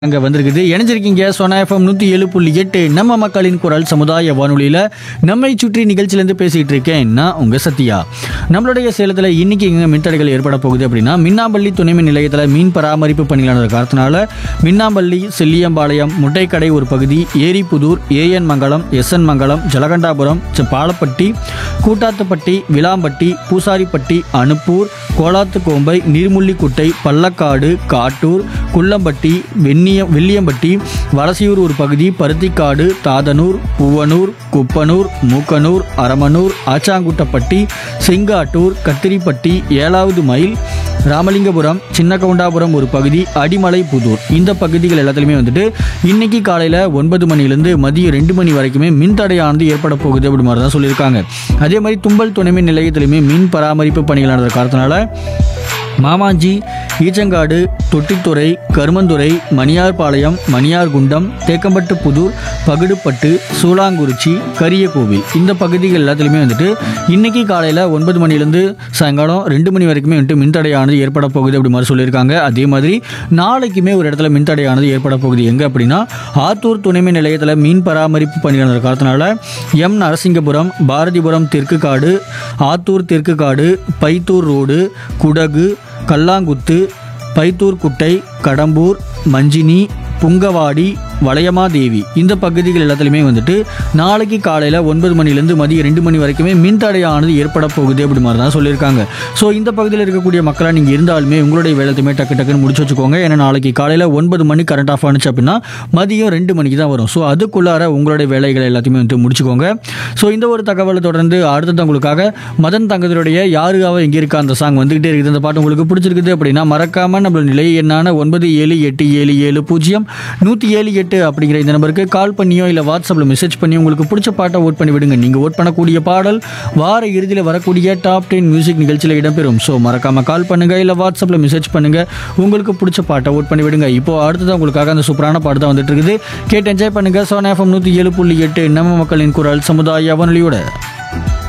அங்கே வந்திருக்குது இணைஞ்சிருக்கீங்க சோனா எஃப்எம் நூற்றி ஏழு புள்ளி எட்டு நம்ம மக்களின் குரல் சமுதாய வானொலியில் நம்மை சுற்றி நிகழ்ச்சியிலேருந்து பேசிகிட்டு இருக்கேன் நான் உங்கள் சத்யா நம்மளுடைய சேலத்தில் இன்னைக்கு எங்கே மின்தடைகள் ஏற்பட போகுது அப்படின்னா மின்னாம்பள்ளி துணைமின் நிலையத்தில் மீன் பராமரிப்பு பணிகளான காரணத்தினால மின்னாம்பள்ளி செல்லியம்பாளையம் முட்டைக்கடை ஒரு பகுதி ஏரிப்புதூர் ஏஎன் மங்கலம் எஸ்என் மங்கலம் ஜலகண்டாபுரம் ச- பாலப்பட்டி கூட்டாத்துப்பட்டி விளாம்பட்டி பூசாரிப்பட்டி அனுப்பூர் கோலாத்துக்கோம்பை நீர்முள்ளிக்குட்டை பள்ளக்காடு காட்டூர் குள்ளம்பட்டி வெண்ணிய வெள்ளியம்பட்டி வலசையூர் ஒரு பகுதி பருத்திக்காடு தாதனூர் பூவனூர் குப்பனூர் மூக்கனூர் அரமனூர் ஆச்சாங்குட்டப்பட்டி செங்காட்டூர் கத்திரிப்பட்டி ஏழாவது மைல் ராமலிங்கபுரம் சின்ன கவுண்டாபுரம் ஒரு பகுதி அடிமலை புதூர் இந்த பகுதிகள் எல்லாத்துலேயுமே வந்துட்டு இன்னைக்கு காலையில் ஒன்பது மணிலேருந்து மதியம் ரெண்டு மணி வரைக்குமே மின்தடையானது ஏற்பட போகுது அப்படி மாதிரி தான் சொல்லியிருக்காங்க அதே மாதிரி தும்பல் துணைமின் நிலையத்திலையுமே மின் பராமரிப்பு பணிகள் நடந்த காரணத்தினால மாமாஞ்சி ஈச்சங்காடு தொட்டித்துறை கருமந்துறை மணியார்பாளையம் மணியார்குண்டம் தேக்கம்பட்டு புதூர் பகுடுப்பட்டு சூளாங்குறிச்சி கரியக்கோவில் இந்த பகுதிகள் எல்லாத்துலேயுமே வந்துட்டு இன்னைக்கு காலையில் ஒன்பது மணிலேருந்து சாயங்காலம் ரெண்டு மணி வரைக்குமே வந்துட்டு மின்தடையானது ஏற்பட போகுது அப்படி மாதிரி சொல்லியிருக்காங்க அதே மாதிரி நாளைக்குமே ஒரு இடத்துல மின்தடையானது ஏற்பட போகுது எங்கே அப்படின்னா ஆத்தூர் துணைமின் நிலையத்தில் மீன் பராமரிப்பு பணிகள் நடந்த காரணத்தினால எம் நரசிங்கபுரம் பாரதிபுரம் தெற்கு காடு ஆத்தூர் தெற்கு காடு பைத்தூர் ரோடு குடகு கல்லாங்குத்து பைத்தூர் குட்டை கடம்பூர் மஞ்சினி புங்கவாடி வளையமாதேவி இந்த பகுதிகள் எல்லாத்துலேயுமே வந்துட்டு நாளைக்கு காலையில் ஒன்பது மணிலேருந்து மதியம் ரெண்டு மணி வரைக்குமே மின்தடையானது ஏற்பட போகுது அப்படி மாதிரி தான் சொல்லியிருக்காங்க ஸோ இந்த பகுதியில் இருக்கக்கூடிய மக்களாக நீங்கள் இருந்தாலுமே உங்களுடைய வேலையுமே டக்கு டக்குன்னு முடிச்சு வச்சுக்கோங்க ஏன்னா நாளைக்கு காலையில் ஒன்பது மணி கரண்ட் ஆஃப் ஆனிச்சு அப்படின்னா மதியம் ரெண்டு மணிக்கு தான் வரும் ஸோ அதுக்குள்ளார உங்களுடைய வேலைகளை எல்லாத்தையுமே வந்து முடிச்சுக்கோங்க ஸோ இந்த ஒரு தகவலை தொடர்ந்து அடுத்தது உங்களுக்காக மதன் தங்கத்தினுடைய யாருக்காக எங்கே இருக்கா அந்த சாங் வந்துகிட்டே இருக்குது அந்த பாட்டு உங்களுக்கு பிடிச்சிருக்குது அப்படின்னா மறக்காமல் நம்மளோட நிலை எண்ணான ஒன்பது ஏழு எட்டு ஏழு ஏழு பூஜ்ஜியம் நூற்றி ஏழு எட்டு அப்படிங்கிற இந்த நம்பருக்கு கால் பண்ணியோ இல்லை வாட்ஸ்அப்பில் மெசேஜ் பண்ணியோ உங்களுக்கு பிடிச்ச பாட்டை ஓட் பண்ணி விடுங்க நீங்கள் ஓட் பண்ணக்கூடிய பாடல் வார இறுதியில் வரக்கூடிய டாப் டென் மியூசிக் நிகழ்ச்சியில் இடம்பெறும் ஸோ மறக்காமல் கால் பண்ணுங்க இல்லை வாட்ஸ்அப்பில் மெசேஜ் பண்ணுங்க உங்களுக்கு பிடிச்ச பாட்டை ஓட் பண்ணி விடுங்க இப்போ அடுத்தது உங்களுக்காக அந்த சூப்பரான பாட்டு தான் வந்துட்டு இருக்குது கேட்டு என்ஜாய் பண்ணுங்க சோனா எஃப்எம் நூற்றி ஏழு புள்ளி எட்டு நம்ம மக்களின் குரல் சமுதாய வானொலியோட